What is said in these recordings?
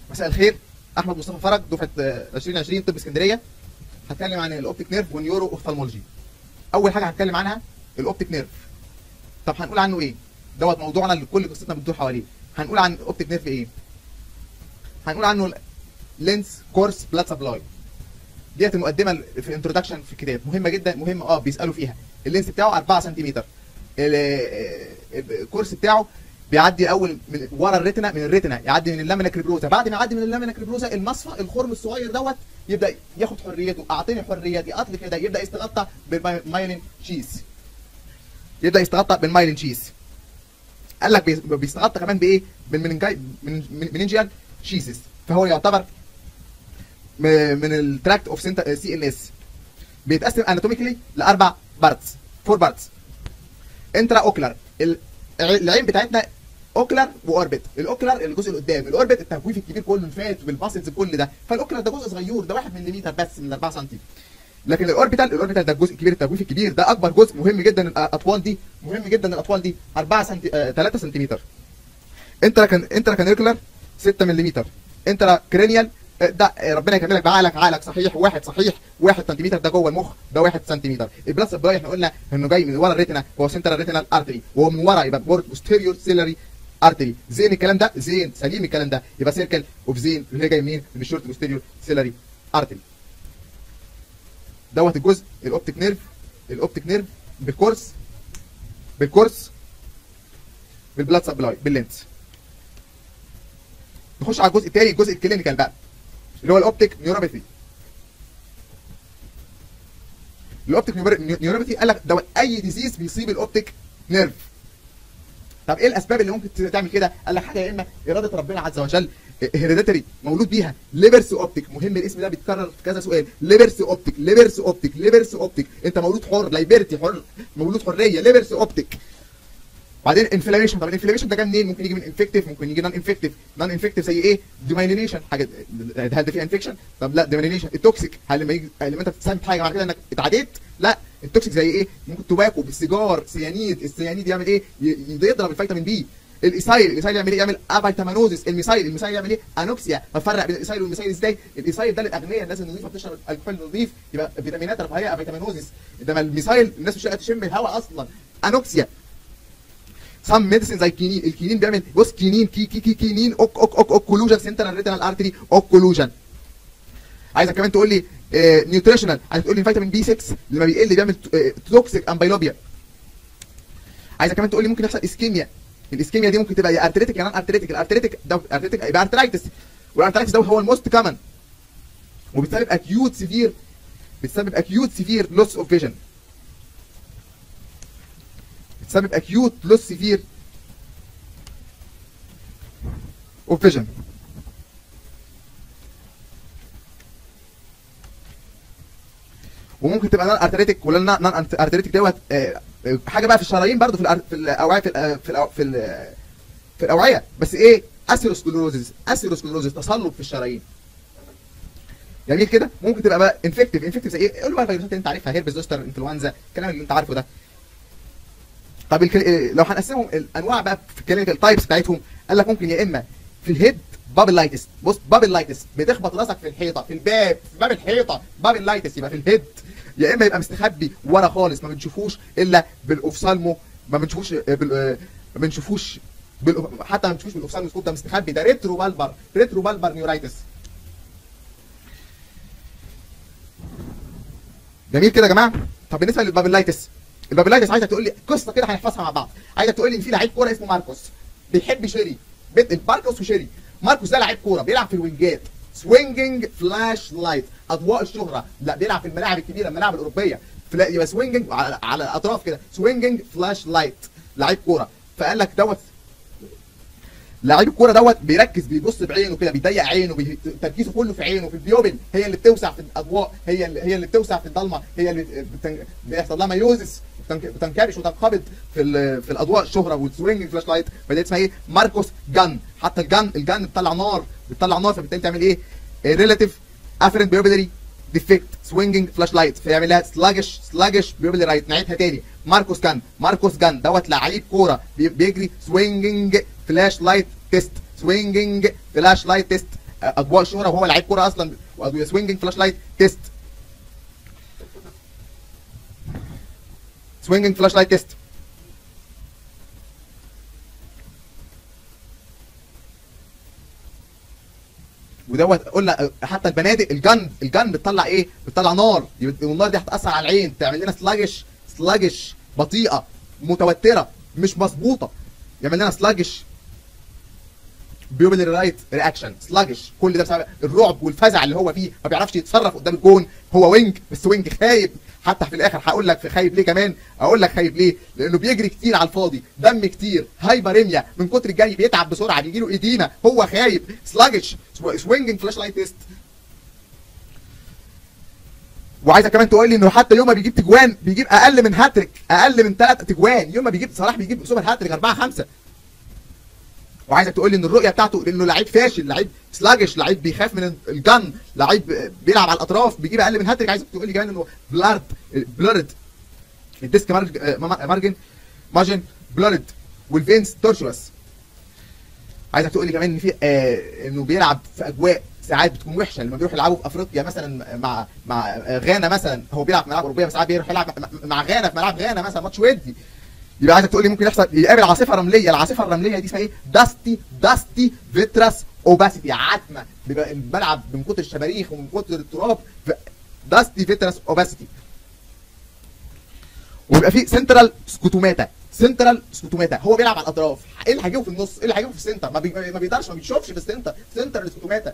مساء الخير احمد مصطفى فرج دفعه آه، 2020 طب اسكندريه هتكلم عن الاوبتيك نيرف والنيورو اوفثالمولوجي اول حاجه هتكلم عنها الاوبتيك نيرف طب هنقول عنه ايه دوت موضوعنا اللي كل قصتنا بتدور حواليه هنقول عن الاوبتيك نيرف ايه هنقول عنه لينس كورس بلاد سبلاي ديت المقدمه في الانترودكشن في الكتاب مهمه جدا مهمه اه بيسالوا فيها اللينس بتاعه 4 سنتيمتر ال- آه، الكورس بتاعه بيعدي اول من ورا الريتنا من الريتنا يعدي من اللامينا كريبروزا بعد ما يعدي من اللامينا كريبروزا المصفى الخرم الصغير دوت يبدا ياخد حريته اعطيني حريتي اطلق كده يبدا يستغطى بالمايلين شيز يبدا يستغطى بالمايلين شيز قال لك بيس- بيستغطى كمان بايه بالمننجاي من مننجيال شيسز فهو يعتبر م- من التراكت اوف سي ان اس بيتقسم اناتوميكلي لاربع بارتس فور بارتس انترا اوكلر ال- العين بتاعتنا اوكلر واوربت الاوكلر الجزء اللي قدام الاوربت التجويف الكبير كله اللي فات بالباسلز كل ده فالاوكلر ده جزء صغير ده 1 ملم بس من 4 سم لكن الاوربيتال الاوربيتال ده الجزء الكبير التجويف الكبير ده اكبر جزء مهم جدا الاطوال دي مهم جدا الاطوال دي 4 سم 3 سنتيمتر انترا كان انترا كانيركولار 6 ملم انترا كرينيال آه، ده آه، ربنا يكملك بعقلك عقلك صحيح واحد صحيح واحد سنتيمتر ده جوه المخ ده واحد سنتيمتر البلاس سبلاي احنا قلنا انه جاي من ورا الريتنا هو سنترال ريتينال ارتري وهو من ورا يبقى بورد بوستيريور سيلري ارتري زين الكلام ده زين سليم الكلام ده يبقى سيركل اوف زين اللي هي جاي منين من الشورت بوستيريور سيلري ارتري دوت الجزء الاوبتيك نيرف الاوبتيك نيرف بالكورس بالكورس بالبلاد سبلاي باللينس نخش على الجزء الثاني الجزء الكلينيكال بقى اللي هو الاوبتيك نيوروباثي الاوبتيك نيورو- نيوروباثي قال لك ده اي ديزيز بيصيب الاوبتيك نيرف طب ايه الاسباب اللي ممكن تعمل كده قال لك حاجه يا اما اراده ربنا عز وجل هيريديتري مولود بيها ليبرس اوبتيك مهم الاسم ده بيتكرر في كذا سؤال ليبرس اوبتيك ليبرس اوبتيك ليبرس اوبتيك انت مولود حر لايبرتي حر مولود حريه ليبرس اوبتيك بعدين انفلاميشن طب الانفلاميشن ده جاي منين ممكن يجي من انفكتيف ممكن يجي نون انفكتيف نون انفكتيف زي ايه ديمايلينيشن حاجه هل ده فيه انفكشن طب لا ديمايلينيشن التوكسيك هل لما يجي لما انت بتساهم حاجه بعد كده انك اتعديت لا التوكسيك زي ايه ممكن توباكو بالسيجار سيانيد السيانيد يعمل ايه ي- ي- يضرب الفيتامين بي الايسايل الايسايل يعمل ايه يعمل افيتامينوزيس الميسايل الميسايل يعمل ايه انوكسيا بفرق بين الايسايل والميسايل ازاي الايسايل ده للاغنياء الناس النظيفه بتشرب الكحول نظيف يبقى فيتامينات رفاهيه افيتامينوزيس انما الميسايل الناس مش قادره تشم الهواء اصلا انوكسيا سام ميديسين زي الكينين الكينين بيعمل بص كينين كي كي كي كينين اوك اوك اوك اوكلوجن سنترال ريتينال ارتري اوكلوجن عايزك كمان تقول لي نيوتريشنال عايز تقول لي فيتامين بي 6 لما بيقل بيعمل توكسيك امبيلوبيا عايزك كمان تقول لي ممكن يحصل اسكيميا الاسكيميا دي ممكن تبقى يا ارتريتك يا نون ارتريتك الارتريتك ده ارتريتك يبقى ارترايتس والارترايتس ده هو الموست كومن وبتسبب اكيوت سيفير بتسبب اكيوت سيفير لوس اوف فيجن بتسبب اكيوت لوس سيفير اوف فيجن وممكن تبقى نون ارتريتك ولا نون ارتريتك دوت آه، آه، حاجه بقى في الشرايين برضو في الأر- في الاوعيه في الأ- في الأو- في ال- في الاوعيه بس ايه اسيروسكلوروزيس اسيروسكلوروزيس تصلب في الشرايين جميل كده ممكن تبقى بقى انفكتيف انفكتيف زي ايه قول له بقى الفيروسات اللي انت عارفها هيربس زوستر انفلونزا الكلام اللي انت عارفه ده طب الكل... إيه، لو هنقسمهم الانواع بقى في الكلينيكال تايبس بتاعتهم قال لك ممكن يا اما في الهيد بابلايتس بص بابلايتس بتخبط راسك في الحيطه في الباب في باب الحيطه بابلايتس يبقى في الهيد يا اما يبقى مستخبي ورا خالص ما بنشوفوش الا بالاوفسالمو ما بنشوفوش آه، بال... آه، ما بنشوفوش بال... حتى ما بنشوفوش بالاوفسالموسكوب ده مستخبي ده ريترو بالبر ريترو بالبر نيورايتس جميل كده يا جماعه طب بالنسبه للبابلايتس البابلايتس عايزك تقول لي قصه كده هنحفظها مع بعض عايزك تقول لي ان في لعيب كوره اسمه ماركوس بيحب شيري بيت ماركوس وشيري ماركوس ده لعيب كوره بيلعب في الوينجات سوينجنج فلاش لايت اضواء الشهره لا بيلعب في الملاعب الكبيره الملاعب الاوروبيه فلا يبقى سوينجنج على, على الاطراف كده سوينجنج فلاش لايت لعيب كوره فقال لك دوت لعيب الكوره دوت بيركز بيبص بعينه كده بيضيق عينه بي... تركيزه كله في عينه في البيوبل هي اللي بتوسع في الاضواء هي اللي هي اللي بتوسع في الضلمه هي اللي بتن... بيحصل لها ميوزس بتنك- بتنكبش وتنقبض في ال... في الاضواء الشهره والسوينج فلاش لايت فدي اسمها ايه ماركوس جان حتى الجان الجان بتطلع نار بتطلع نار فبالتالي تعمل ايه ريلاتيف افرنت بيوبلري ديفكت سوينجنج فلاش لايت فيعمل لها سلاجش سلاجش بيوبلري رايت نعيدها تاني ماركوس جان ماركوس جان دوت لعيب كوره بي- بيجري سوينجنج فلاش لايت تيست سوينجنج فلاش لايت تيست اضواء الشهره وهو لعيب كوره اصلا وادويه سوينجنج فلاش لايت تيست سوينجنج فلاش لايت تيست ودوت قلنا حتى البنادق الجن الجن بتطلع ايه؟ بتطلع نار يبقى النار دي هتاثر على العين تعمل لنا سلاجش سلاجش بطيئه متوتره مش مظبوطه يعمل لنا سلاجش بيوبل رايت رياكشن سلاجش كل ده بسبب الرعب والفزع اللي هو فيه ما بيعرفش يتصرف قدام الجون هو وينج بس وينج خايب حتى في الاخر هقول لك في خايب ليه كمان اقول لك خايب ليه لانه بيجري كتير على الفاضي دم كتير هايبريميا من كتر الجري بيتعب بسرعه بيجي له ايديما هو خايب سلاجش سوينجنج فلاش لايت تيست وعايزك كمان تقول لي انه حتى يوم ما بيجيب تجوان بيجيب اقل من هاتريك اقل من ثلاث تجوان يوم ما بيجيب صلاح بيجيب سوبر هاتريك اربعه خمسه وعايزك تقول لي ان الرؤيه بتاعته انه لعيب فاشل لعيب سلاجش لعيب بيخاف من الجن لعيب بيلعب على الاطراف بيجيب اقل من هاتريك عايزك تقول لي كمان انه بلارد بلورد الديسك مارج- مارجن مارجن بلورد والفينس تورشوس عايزك تقول لي كمان ان في آه انه بيلعب في اجواء ساعات بتكون وحشه لما بيروح يلعبوا في افريقيا مثلا مع مع آه، غانا مثلا هو بيلعب في ملاعب اوروبيه بس ساعات بيروح يلعب مع- مع غانا في ملعب غانا مثلا ماتش ودي يبقى عايزك تقول لي ممكن يحصل يقابل عاصفه رمليه العاصفه الرمليه دي اسمها ايه داستي داستي فيتراس اوباسيتي عتمه بيبقى الملعب من كتر الشماريخ ومن كتر التراب داستي فيتراس اوباسيتي ويبقى في سنترال سكوتوماتا سنترال سكوتوماتا هو بيلعب على الاطراف ايه اللي هيجيبه في النص ايه اللي هيجيبه في السنتر ما, بي... ما بيقدرش ما بيشوفش في السنتر سنترال سكوتوماتا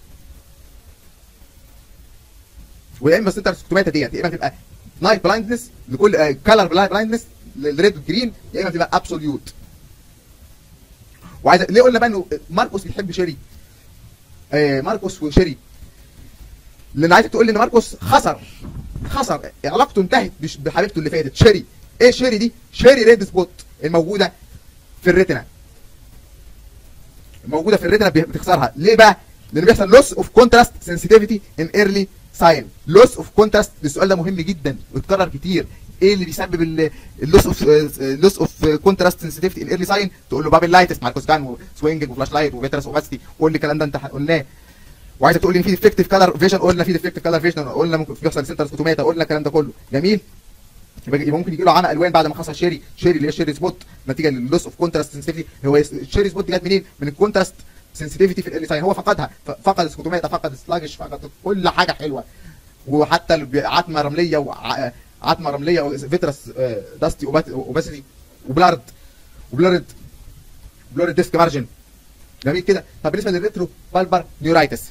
ويا اما سنترال سكوتوماتا ديت يا اما تبقى نايت بلايندنس لكل كلر بلايندنس للريد والجرين يا اما تبقى ابسوليوت وعايز ليه قلنا بقى انه ماركوس بيحب شيري آه ماركوس وشيري لان عايزك تقول لي ان ماركوس خسر خسر علاقته انتهت بش- بحبيبته اللي فاتت شيري ايه شيري دي شيري ريد سبوت الموجوده في الريتنا الموجوده في الريتنا بي- بتخسرها ليه بقى لان بيحصل لوس اوف كونتراست سنسيتيفيتي ان ايرلي ساين لوس اوف كونتراست السؤال ده مهم جدا ويتكرر كتير ايه اللي بيسبب اللوس اوف لوس اوف كونتراست سنسيتيفيتي ان ايرلي ساين تقول له بابل لايتس ماركوس جان وسوينجنج وفلاش لايت وفيترس اوباستي كل الكلام ده انت قلناه وعايزك تقول لي ان في ديفكتيف كلر فيجن قلنا في ديفكتيف كلر فيجن قلنا ممكن بيحصل سنتر سكوتوماتا قلنا الكلام ده كله جميل يبقى يبقى ممكن يجي له عمى الوان بعد ما خسر شيري شيري اللي هي شيري سبوت نتيجه للوس اوف كونتراست سنسيتيفيتي هو الشيري سبوت دي جت منين؟ من الكونتراست سنسيتيفيتي في ال ساين هو فقدها ف- فقد السكوتوماتا فقد السلاجش فقد كل حاجه حلوه وحتى ال- عتمه رمليه وعتمه رمليه وفيترس آه، داستي أوبات- اوباسيتي وبلارد وبلارد بلورد ديسك مارجن جميل كده طب بالنسبه للريترو بالبر نيورايتس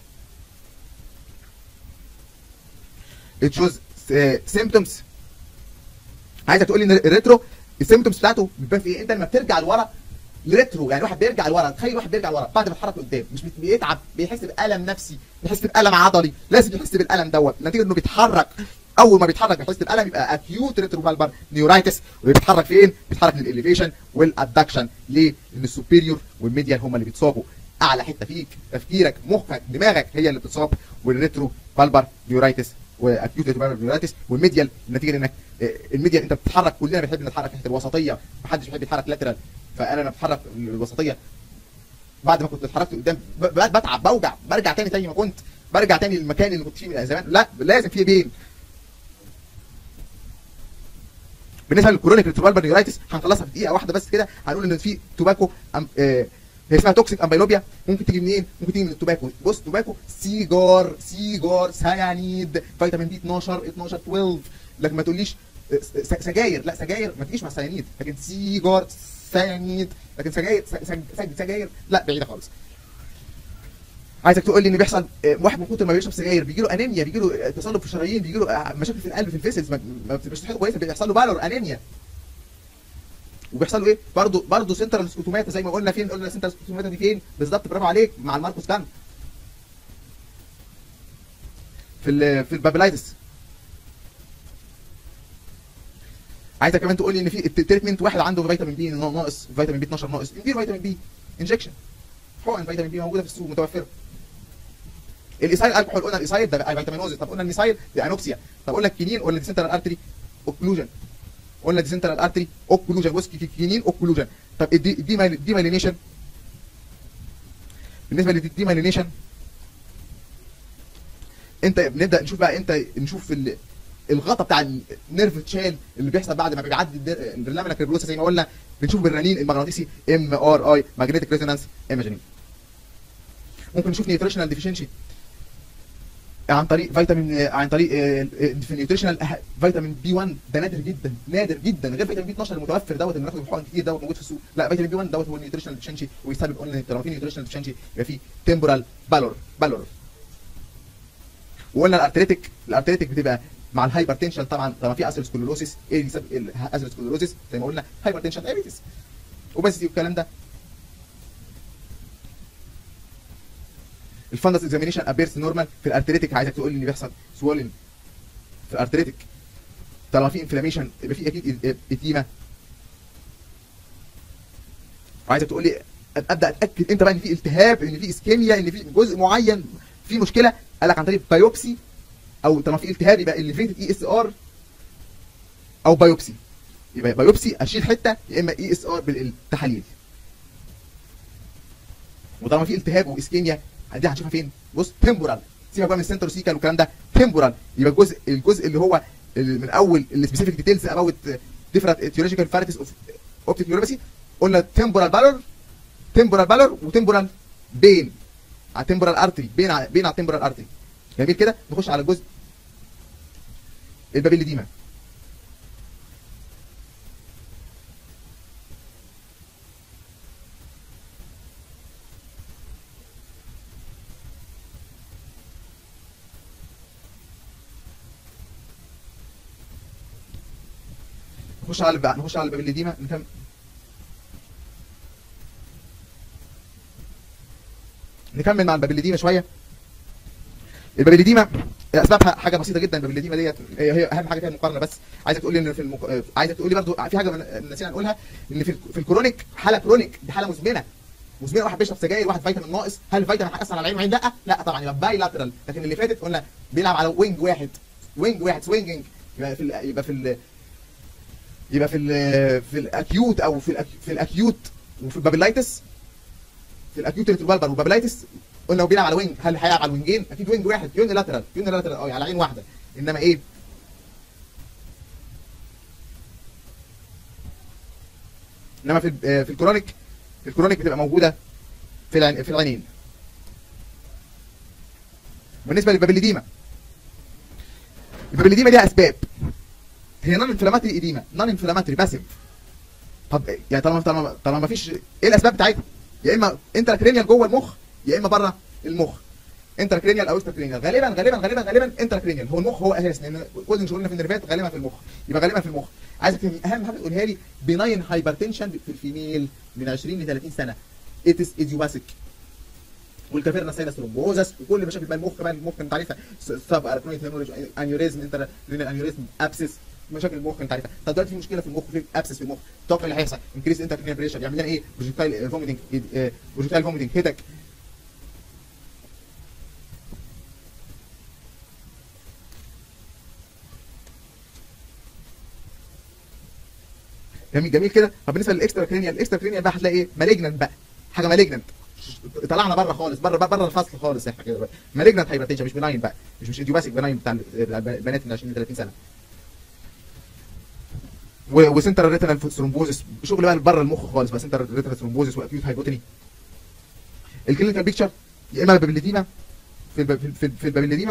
it shows uh, symptoms عايزك تقول لي ان الريترو السيمتومز بتاعته بتبان في ايه انت لما بترجع لورا الريترو يعني واحد بيرجع لورا تخيل واحد بيرجع لورا بعد ما يتحرك لقدام مش بيت- بيتعب بيحس بالم نفسي بيحس بالم عضلي لازم يحس بالالم دوت نتيجه انه بيتحرك اول ما بيتحرك بيحس بالالم يبقى اكيوت ريترو بالبر نيورايتس وبيتحرك فين بيتحرك للاليفيشن والادكشن ليه لان السوبيريور والميديال هم اللي بيتصابوا اعلى حته فيك تفكيرك مخك دماغك هي اللي بتتصاب والريترو بالبر نيورايتس واكيوت ريترو بالبر نيورايتس والميديال النتيجه انك آه، الميديال انت بتتحرك كلنا بنحب نتحرك ناحيه الوسطيه محدش بيحب يتحرك لاترال فانا لما بتحرك الوسطيه بعد ما كنت اتحركت قدام ب- ب- بتعب بوجع برجع تاني زي ما كنت برجع تاني للمكان اللي كنت فيه من زمان لا لازم في بين بالنسبه للكرونيك ريتروبالبر نيورايتس هنخلصها في دقيقه واحده بس كده هنقول ان في توباكو أم... آه... هي اسمها توكسيك امبيلوبيا ممكن تيجي منين؟ ممكن تيجي من التوباكو بص توباكو سيجار سيجار سيانيد فيتامين بي 12 12 12 لكن ما تقوليش آه، س- سجاير لا سجاير ما تجيش مع سيانيد لكن سيجار سيانيد لكن سجاير س- سج- سج- سجاير لا بعيده خالص عايزك تقول لي ان بيحصل آه، واحد من كتر ما بيشرب سجاير بيجي له انيميا بيجي له تصلب في الشرايين بيجي له مشاكل في القلب في الفيسلز ما ما بتبقاش صحته كويسه بيحصل له بالور انيميا وبيحصل له ايه برضه برضه سنترال سكوتوماتا زي ما قلنا فين قلنا سنترال سكوتوماتا دي فين بالظبط برافو عليك مع الماركوس كان في ال في البابلايتس عايزك كمان تقول لي ان في التريتمنت واحد عنده فيتامين بي ناقص فيتامين بي 12 ناقص نديله فيتامين بي انجكشن حقن فيتامين بي موجوده في السوق متوفره الايسايل الكحول قلنا الايسايل ده فيتامينوز طب قلنا الميسايل دي انوكسيا طب قلنا الكينين قلنا دي سنترال ارتري اوكلوجن قلنا دي سنترال ارتري اوكلوجن بص كينين اوكلوجن طب الدي الدي مايلينيشن بالنسبه للديمايلينيشن انت بنبدا نشوف بقى انت نشوف ال- الغطا بتاع النيرف تشال اللي بيحصل بعد ما بيعدي الدر- البرلامينا كريبلوسا زي ما قلنا بنشوف بالرنين المغناطيسي ام ار اي ماجنتيك ريزونانس ايمجينج ممكن نشوف نيوتريشنال ديفيشنسي عن طريق فيتامين عن طريق آه، آه، في النيوتريشنال أه- فيتامين بي 1 ده نادر جدا نادر جدا غير فيتامين بي 12 المتوفر دوت اللي بناخده بحقن كتير دوت موجود في السوق لا فيتامين بي 1 دوت هو النيوتريشنال ديفيشنسي ويسبب قلنا لو في نيوتريشنال ديفيشنسي يبقى في تمبورال بالور بالور وقلنا الارتريتك الارتريتك بتبقى مع الهايبرتنشن طبعا طبعا في اثيروسكلوروسيس ايه اللي بيسبب الاثيروسكلوروسيس زي ما قلنا هايبرتنشن دايابيتس اوبيسيتي والكلام ده الفندس اكزامينيشن ابيرس نورمال في الارتريتك عايزك تقول لي ان بيحصل سوولن في الارتريتك طالما في انفلاميشن يبقى في اكيد اديما وعايزك تقول لي ابدا اتاكد انت بقى ان في التهاب ان في اسكيميا ان في جزء معين في مشكله قال لك عن طريق بايوبسي او طالما في التهاب يبقى الليفيتد اي اس ار او بايوبسي يبقى بايوبسي اشيل حته يا اما اي اس ار بالتحاليل وطالما في التهاب واسكيميا دي هنشوفها فين بص تمبورال سيبك بقى من السنتر سيكال والكلام ده تمبورال يبقى الجزء الجزء اللي هو اللي من اول السبيسيفيك ديتيلز اباوت ديفرنت اتيولوجيكال فاريتس اوف اوبتيك نيوروباثي قلنا تمبورال بالور تمبورال بالور وتمبورال بين على تمبورال ارتري بين على بين على تمبورال ارتري جميل كده نخش على الجزء البابيليديما نخش على بقى نخش على البابيليديما نكمل نكمل مع البابيليديما شويه البابيليديما اسبابها حاجه بسيطه جدا البابيليديما ديت هي هي اهم حاجه فيها المقارنه بس عايزك تقول لي ان في المق... عايزك تقول لي برضو في حاجه من- نسينا نقولها ان في, ال- في الكرونيك حاله كرونيك دي حاله مزمنه مزمنه واحد بيشرب سجاير واحد فيتامين ناقص هل الفيتامين هيأثر على العين والعين لا لا طبعا يبقى باي لاترال لكن اللي فاتت قلنا بيلعب على وينج واحد وينج واحد سوينجنج يبقى في ال... يبقى في ال... يبقى في ال... في الاكيوت او في الأك... في الاكيوت وفي البابيلايتس في الاكيوت ريتروبالبر والبابيلايتس قلنا هو بيلعب على وينج هل هيلعب على الوينجين اكيد وينج واحد يوني لاترال يوني لاترال اه على عين واحده انما ايه انما في ال- آه، في الكرونيك في الكرونيك بتبقى موجوده في العين في العينين بالنسبه للبابيليديما البابيليديما ليها اسباب هي نون انفلاماتري ايديما نون انفلاماتري باسيف طب يعني طالما طالما طالما مفيش ايه الاسباب بتاعتها يا اما انتراكرينيال جوه المخ يا اما بره المخ انتراكرينيال او اكستراكرينيال غالبا غالبا غالبا غالبا انتراكرينيال هو المخ هو اساس لان كل شغلنا في النيرفات غالبا في المخ يبقى غالبا في المخ عايزك تفهم اهم حاجه تقولها لي بناين هايبرتنشن في الفيميل من 20 ل 30 سنه اتس ايديوباثيك والكافيرنا ساينس ثرومبوزس وكل مشاكل بقى المخ بقى المخ انت عارفها سب اركنويد هيموريج انيوريزم انتر رينال انيوريزم ابسس مشاكل المخ انت عارفها طب دلوقتي في مشكله في المخ في ابسس في المخ توقع اللي هيحصل انكريس انتر بريشر يعمل لنا ايه بروجيكتايل فوميتنج بروجيكتايل فوميتنج هيدك جميل جميل كده طب بالنسبه للاكسترا كرينيال الاكسترا كرينيال بقى هتلاقي ايه مالجنت بقى حاجه مالجنت طلعنا بره خالص بره بره الفصل خالص احنا كده بقى مالجنت هايبرتنشن مش بناين بقى مش مش ايديوباثيك بناين بتاع البنات من 20 ل 30 سنه و- وسنترال ريتنال ثرومبوزس شغل بقى بره المخ خالص بقى سنترال ريتنال ثرومبوزس واكيوت هايبوتني الكلينيكال بيكتشر يا اما البابيليديما في الب... في الب... في البابيليديما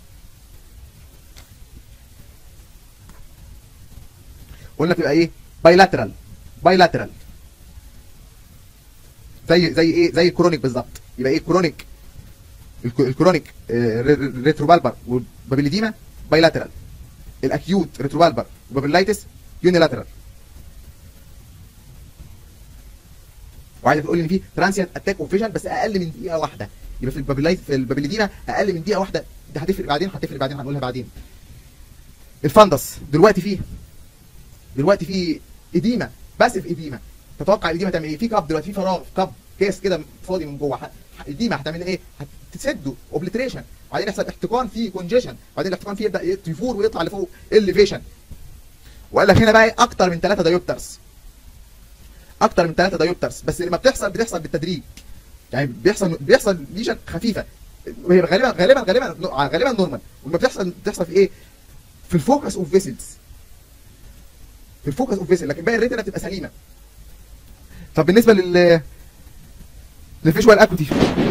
قلنا بتبقى ايه بايلاترال بايلاترال زي زي ايه زي الكرونيك بالظبط يبقى ايه كرونيك الك- الكرونيك آه، ري- ري- ريتروبالبر والبابيليديما بايلاترال الاكيوت ريتروبالبر وبابيلايتس يونيلاترال وعايزك تقول لي ان في ترانسيانت اتاك اوف فيجن بس اقل من دقيقه واحده يبقى في البابيلايت في البابيليدينا اقل من دقيقه واحده ده هتفرق بعدين هتفرق بعدين هنقولها بعدين الفندس دلوقتي فيه دلوقتي في اديمه باسف اديمه تتوقع الاديمه تعمل ايه في كاب دلوقتي في فراغ كاب كيس كده فاضي من جوه ح- ح- الاديمه هتعمل ايه هتسده اوبليتريشن وبعدين يحصل احتقان فيه كونجيشن وبعدين الاحتقان فيه يبدا يفور ويطلع لفوق اليفيشن وقال لك هنا بقى إيه؟ اكتر من ثلاثه دايوبترز اكتر من ثلاثه دايوبترز بس لما بتحصل بتحصل بالتدريج يعني بيحصل بيحصل ليجن خفيفه وهي غالبا غالبا غالبا غالبا نورمال ولما بتحصل بتحصل في ايه؟ في الفوكس اوف فيسلز في الفوكس اوف فيسل لكن باقي الريتنا بتبقى سليمه طب بالنسبه لل للفيجوال اكوتي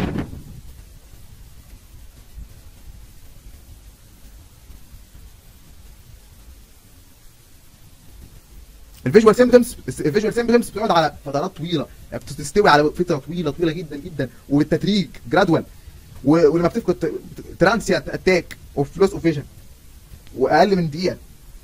الفيجوال سيمبتومز الفيجوال سيمبتومز بتقعد على فترات طويله يعني بتستوي على فتره طويله طويله جدا جدا وبالتدريج جرادوال ولما بتفقد ترانسيانت اتاك اوف لوس اوف فيجن واقل من دقيقه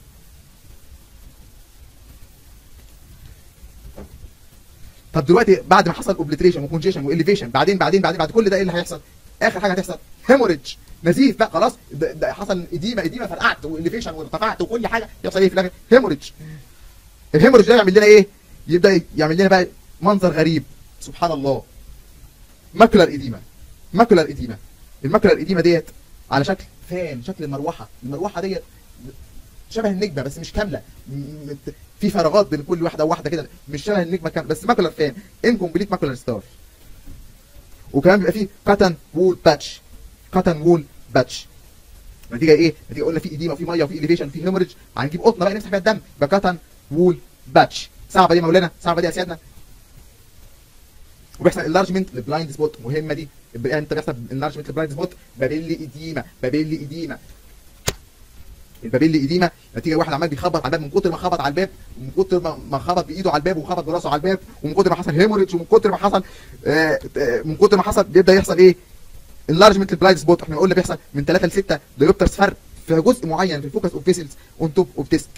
طب دلوقتي بعد ما حصل اوبليتريشن وكونجيشن واليفيشن بعدين بعدين بعدين بعد كل ده ايه اللي هيحصل؟ اخر حاجه هتحصل هيموريدج نزيف بقى خلاص ده, ده حصل اديمه اديمه فرقعت واليفيشن وارتفعت وكل حاجه يحصل ايه في الاخر؟ هيموريدج الهيموريدج ده يعمل لنا ايه؟ يبدا يعمل لنا بقى منظر غريب سبحان الله ماكولار اديمه ماكولار اديمه الماكولار اديمه ديت على شكل فان شكل المروحه المروحه ديت شبه النجمه بس مش كامله في فراغات بين كل واحده وواحده كده مش شبه النجمه كامله بس ماكولار فان انكمبليت ماكولار ستار وكمان بيبقى فيه كاتن وول باتش كاتن وول باتش نتيجه ايه؟ نتيجه قلنا في اديمه وفي ميه وفي اليفيشن وفي هيموريدج هنجيب قطنه بقى نمسح فيها الدم يبقى كاتن وول باتش صعبه دي يا مولانا صعبه دي يا سيادنا وبيحصل انلارجمنت للبلايند سبوت مهمه دي انت بيحصل انلارجمنت للبلايند سبوت بابيلي اديمه بابيلي اديمه البابيلي اديمه نتيجه واحد عمال بيخبط على الباب من كتر ما خبط على الباب ومن كتر ما خبط بايده على الباب وخبط براسه على الباب ومن كتر ما حصل هيموريدج ومن كتر ما حصل آه من كتر ما حصل بيبدا يحصل ايه؟ انلارجمنت البلايند سبوت احنا قلنا بيحصل من 3 ل 6 ديوبترز فرق في جزء معين في الفوكس اوف فيسلز اون توب اوف ديسك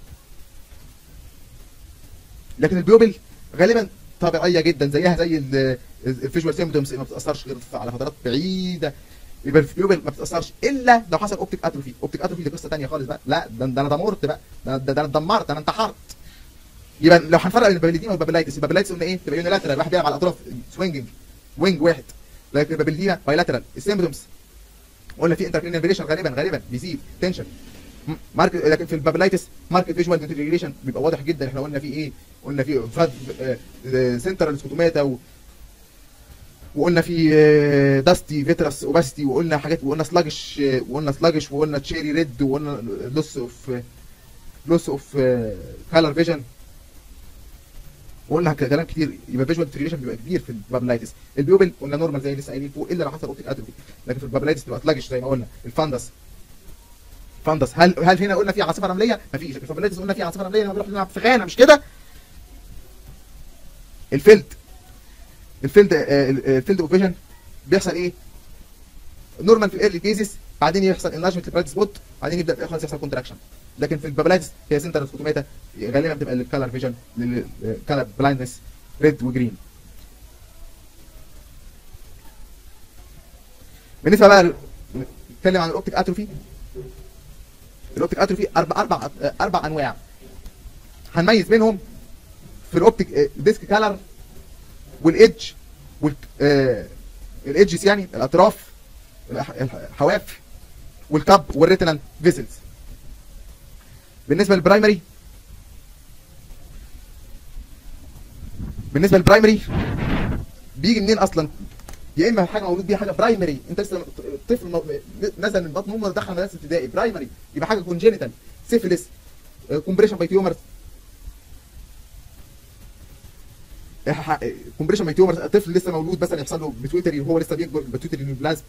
لكن البيوبل غالبا طبيعيه جدا زيها زي الفيجوال سيمبتومز ما بتاثرش غير على فترات بعيده يبقى البيوبل ما بتاثرش الا لو حصل اوبتيك اتروفي اوبتيك اتروفي دي قصه ثانيه خالص بقى لا ده, ده انا دمرت بقى ده, ده, ده انا اتدمرت انا انتحرت يبقى لو هنفرق بين البابليديما والبابلايتس البابلايتس قلنا ايه تبقى يونيلاترال واحد بيلعب على الاطراف سوينجنج وينج واحد لكن البابليديما بايلاترال السيمبتومز قلنا في انتركرينال فيريشن غالبا غالبا بيزيد تنشن مارك لكن في البابلايتس ماركت فيجوال ديتريجريشن بيبقى واضح جدا احنا قلنا فيه ايه قلنا فيه فاد سنترال سكوتوماتا و وقلنا في داستي فيترس اوباستي وقلنا حاجات وقلنا سلاجش وقلنا سلاجش وقلنا تشيري ريد وقلنا لوس اوف لوس اوف كالر فيجن وقلنا كلام كتير يبقى فيجوال ديتريجريشن بيبقى كبير في البابلايتس البيوبل قلنا نورمال زي لسه قايلين فوق الا لو حصل اوبتيك اتروفي لكن في البابلايتس بتبقى سلاجش زي ما قلنا الفاندس فاندس هل هل هنا قلنا في عاصفه رمليه؟ مفيش الفابلايتس قلنا في عاصفه رمليه لما بنروح نلعب في غانا مش كده؟ الفيلد الفيلد الفيلد اوف فيجن بيحصل ايه؟ نورمال في الايرلي كيسز بعدين يحصل انلارجمنت للبرايت سبوت بعدين يبدا خلاص يحصل كونتراكشن لكن في البابلايتس هي سنتر سكوتوماتا غالبا بتبقى الكالر فيجن للكالر بلايندنس ريد وجرين بالنسبه بقى نتكلم عن الاوبتيك اتروفي الاوبتيك اتروفي اربع اربع اربع انواع هنميز بينهم في الاوبتيك ديسك كالر والايدج وال الايدجز يعني الاطراف الحواف والكاب والريتنال فيسلز بالنسبه للبرايمري بالنسبه للبرايمري بيجي منين اصلا يا اما حاجه مولود بيها حاجه برايمري انت لسه طفل نزل من بطن امه دخل مدرسه ابتدائي برايمري يبقى حاجه كونجينيتال سيفيلس كومبريشن باي تيومرز كومبريشن باي تيومرز طفل لسه مولود مثلا يحصل له بتويتري وهو لسه بيكبر بتويتري نيوبلازم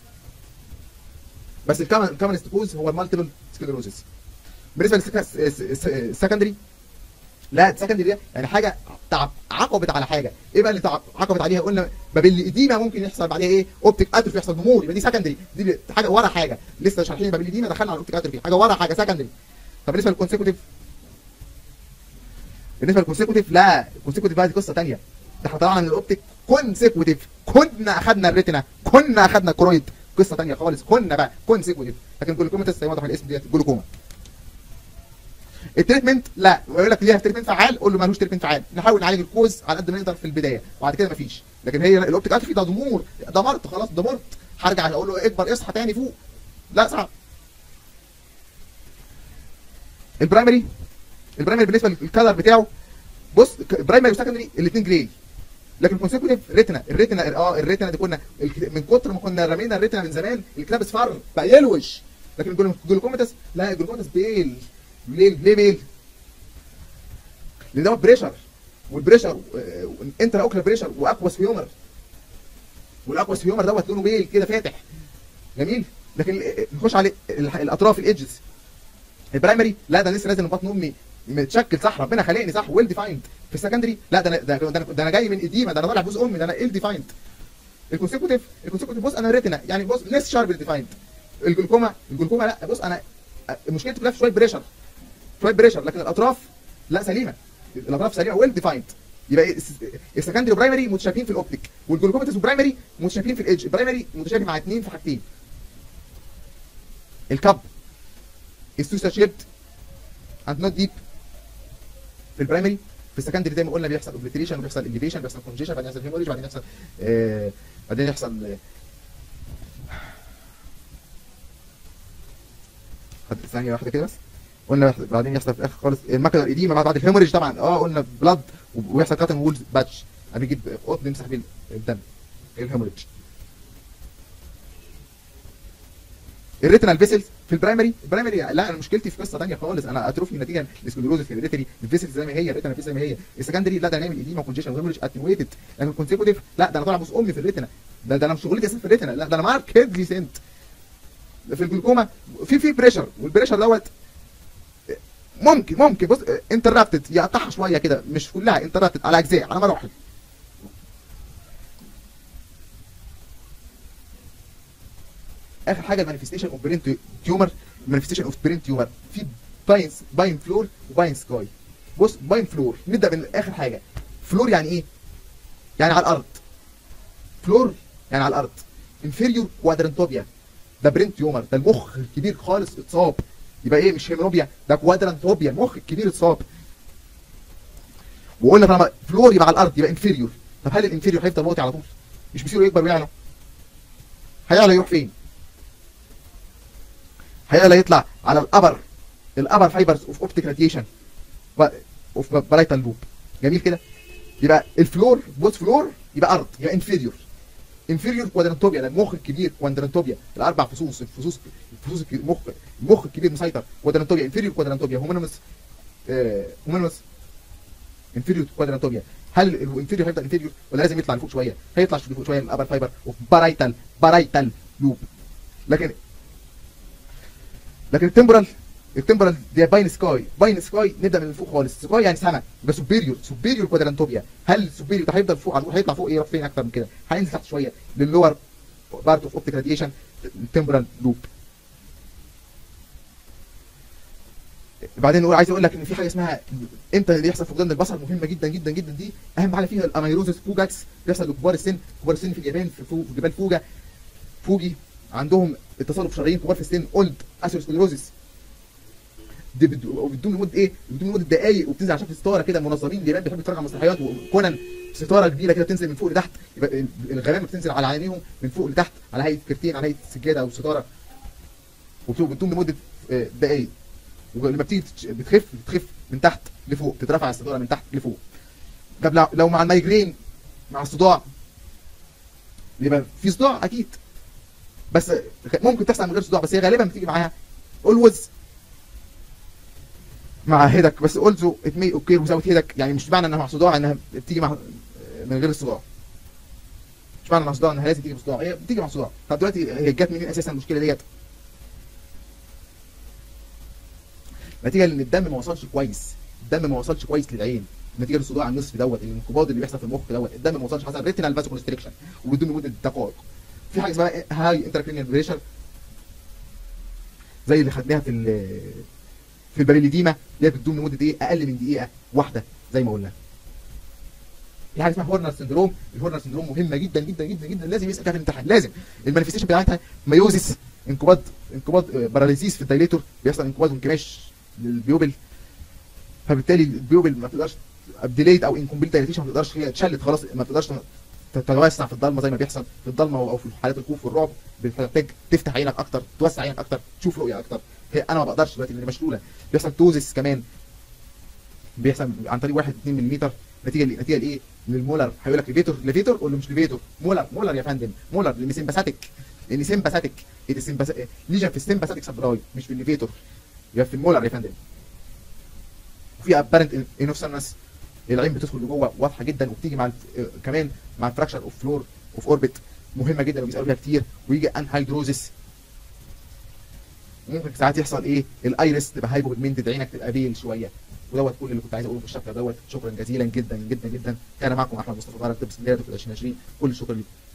بس الكامن الكامنست كوز هو المالتيبل سكليروزس بالنسبه للسكندري لا السكندري يعني حاجه تعب عقبت على حاجه ايه بقى اللي عقبت عليها قلنا ما بين الاديمه ممكن يحصل بعديها ايه اوبتيك اتروفي يحصل نمور يبقى دي سكندري دي حاجه ورا حاجه لسه شارحين ما بين الاديمه دخلنا على الاوبتيك اتروفي حاجه ورا حاجه سكندري طب بالنسبه للكونسيكوتيف بالنسبه للكونسيكوتيف لا الكونسيكوتيف بقى دي قصه ثانيه ده احنا طلعنا من الاوبتيك كونسيكوتيف كنا اخذنا الريتنا كنا اخذنا الكرويد قصه ثانيه خالص كنا بقى كونسيكوتيف لكن جلوكوماتس زي ما واضح الاسم ديت جلوكوما التريتمنت لا ويقول لك ليها تريتمنت فعال قول له مالوش تريتمنت فعال نحاول نعالج الكوز على قد ما نقدر في البدايه وبعد كده مفيش لكن هي الاوبتيك اتروفي ده ضمور دمرت خلاص دمرت هرجع اقول له اكبر اصحى تاني فوق لا صعب البرايمري البرايمري بالنسبه للكالر بتاعه بص برايمري وسكندري الاثنين جراي لكن كونسيكوتيف ريتنا الريتنا اه الريتنا دي كنا الك- من كتر ما كنا رمينا الريتنا من زمان الكلاب اصفر بقى يلوش لكن الجلو- الجلوكوميتاس لا الجلوكوميتاس بيل ليه ليه بيل؟ لان ده بريشر والبريشر انترا اوكلر بريشر واكواس هيومر والاكواس هيومر دوت لونه بيل كده فاتح جميل لكن ال- نخش على ال- الاطراف الايدجز البرايمري لا ده لسه نازل من بطن امي متشكل صح ربنا خلقني صح ويل ديفايند في السكندري لا ده انا ده, ده, أنا- ده انا جاي من اديمه ده انا طالع جزء امي ده انا ال ديفايند الكونسيكوتيف الكونسيكوتيف بص انا ريتنا يعني بص ليس شارب ديفايند الجلوكوما الجلوكوما لا بص انا مشكلتي كلها في شويه بريشر شويه بريشر لكن الاطراف لا سليمه الاطراف سليمه ويل ديفايند يبقى الس- السكندري وبرايمري متشابهين في الاوبتيك والجلوكوميتس وبرايمري متشابهين في الايدج البرايمري متشابه مع اثنين في حاجتين الكب السوسا شيبت اند نوت ديب في البرايمري في السكندري زي ما قلنا بيحصل اوبليتريشن وبيحصل اليفيشن بيحصل كونجيشن بعدين يحصل هيموريج بعدين يحصل آه بعدين يحصل آه، خد ثانيه واحده كده بس قلنا بعدين يحصل في الاخر خالص الماكله القديمه بعد بعد الهيموريج طبعا اه قلنا بلاد ويحصل كاتن وولز باتش بيجيب قطن يمسح بيه الدم الهيموريج الريتنال فيسلز في البرايمري البرايمري لا انا مشكلتي في قصه ثانيه خالص انا اتروفي نتيجه للسكليروزس الهيريتري الفيسلز زي ما هي الريتنال فيسلز زي ما هي السكندري لا ده نعمل ايديما كونجيشن وهيموريج اتنويتد لكن الكونسيكوتيف لا ده انا طالع بص امي في الريتنا ده, ده انا مش شغلتي اساسا في الريتنا لا ده انا مارك هيدلي سنت في الجلوكوما في في بريشر والبريشر دوت ممكن ممكن بص انترابتد يقطعها شويه كده مش كلها انترابتد على اجزاء على مراحل اخر حاجه المانيفستيشن اوف برين تيومر المانيفستيشن اوف برين تيومر في باين باين فلور وباين سكاي بص باين فلور نبدا من اخر حاجه فلور يعني ايه يعني على الارض فلور يعني على الارض انفيريور كوادرنتوبيا ده برين تيومر ده المخ الكبير خالص اتصاب يبقى ايه مش هيمنوبيا ده كوادرنتوبيا المخ الكبير اتصاب وقلنا طالما فلور يبقى على الارض يبقى انفيريور طب هل الانفيريور هيفضل واطي على طول مش بيصير يكبر ويعلى هيعلى يروح فين هيعلى يطلع على الابر الابر فايبرز اوف اوبتيك راديشن اوف برايتال لوب جميل كده يبقى الفلور بص فلور يبقى ارض يبقى انفيريور انفيريور كوادرانتوبيا ده المخ الكبير كوادرانتوبيا الاربع فصوص الفصوص الفصوص الك- المخ المخ الكبير مسيطر كوادرانتوبيا انفيريور كوادرانتوبيا هومونيمس آه هومونيمس انفيريور كوادرانتوبيا هل الانفيريور هيفضل انفيريور ولا لازم يطلع لفوق شويه هيطلع لفوق شويه من الابر فايبر اوف بارايتال بارايتال لوب لكن لكن التمبرال التمبرال دي باين سكاي باين سكاي نبدا من فوق خالص سكاي يعني سما يبقى سوبيريور سوبيريور كوادرانتوبيا هل سوبيريور ده هيفضل فوق على طول هيطلع فوق ايه يروح فين اكتر من كده هينزل تحت شويه للور بارت اوف اوبتيك راديشن التمبرال لوب بعدين نقول عايز اقول لك ان في حاجه اسمها امتى اللي يحصل فقدان البصر مهمه جدا جدا جدا دي اهم حاجه فيها الاميروزس فوجاكس بيحصل لكبار السن كبار السن في اليابان في, فو- في جبال فوجا فوجي عندهم اتصلب شرايين كبار في السن اولد اسيروسكليروزس دي بد- وبتدوم لمده ايه؟ بتدوم لمده دقائق وبتنزل على شكل ستاره كده منظمين اليابان بيحبوا يتفرجوا على مسرحيات وكونان ستاره كبيره كده بتنزل من فوق لتحت يبقى الغمامه بتنزل على عينيهم من فوق لتحت على هيئه كرتين على هيئه سجاده او ستاره وبتدوم لمده آه، دقائق ولما بتيجي تتش- بتخف بتخف من تحت لفوق تترفع الستاره من تحت لفوق طب لو- لو مع المايجرين مع الصداع يبقى في صداع اكيد بس ممكن تحصل من غير صداع بس هي غالبا بتيجي معاها اولويز مع هيدك بس اولزو ات مي اوكي وزاوت هيدك يعني مش معنى انها مع صداع انها بتيجي مع من غير الصداع مش معنى مع صداع انها لازم تيجي بصداع هي بتيجي مع صداع طب دلوقتي هي جت منين اساسا المشكله ديت نتيجه لان الدم ما وصلش كويس الدم ما وصلش كويس للعين نتيجه للصداع النصفي دوت الانقباض اللي بيحصل في المخ دوت الدم ما وصلش حصل ريتينال فازو كونستريكشن وبدون مده دقائق في حاجه اسمها هاي انتراكرينيال بريشر زي اللي خدناها في ال- في البريليديما اللي هي بتدوم لمده ايه اقل من دقيقه واحده زي ما قلنا في حاجه اسمها هورنر سندروم الهورنر سندروم مهمه جدا جدا جدا جدا لازم يسال فيها في الامتحان لازم المانيفستيشن بتاعتها ميوزيس انقباض انقباض آه، باراليزيس في الدايليتور بيحصل انقباض وانكماش للبيوبل فبالتالي البيوبل ما تقدرش ابديليت او انكمبليت دايليتيشن ما تقدرش هي اتشلت خلاص ما تقدرش تتوسع في الضلمه زي ما بيحصل في الضلمه او في حالات الخوف والرعب بتحتاج تفتح عينك اكتر توسع عينك اكتر تشوف رؤيه اكتر هي انا ما بقدرش دلوقتي لان مشلوله بيحصل توزس كمان بيحصل عن طريق 1 2 ملم نتيجه ل- نتيجه لايه؟ للمولر هيقول لك ليفيتور ليفيتور قول له مش ليفيتور مولر مولر يا فندم مولر لان سمباثيك لان سمباثيك ليجن في السمباثيك سبراي مش في الليفيتور يبقى في المولر يا فندم وفي ابارنت انوسنس العين بتدخل لجوه واضحه جدا وبتيجي مع الف- كمان مع الفراكشر اوف فلور اوف اوربت مهمه جدا وبيسالوا فيها كتير ويجي انهايدروزس ممكن ساعات يحصل ايه الايرس تبقى هايبو بيجمنتد عينك تبقى بيل شويه ودوت كل اللي كنت عايز اقوله في الشابتر دوت شكرا جزيلا جدا جدا جدا كان معكم احمد مصطفى بارك طب اسكندريه دكتور 2020 كل الشكر ليكم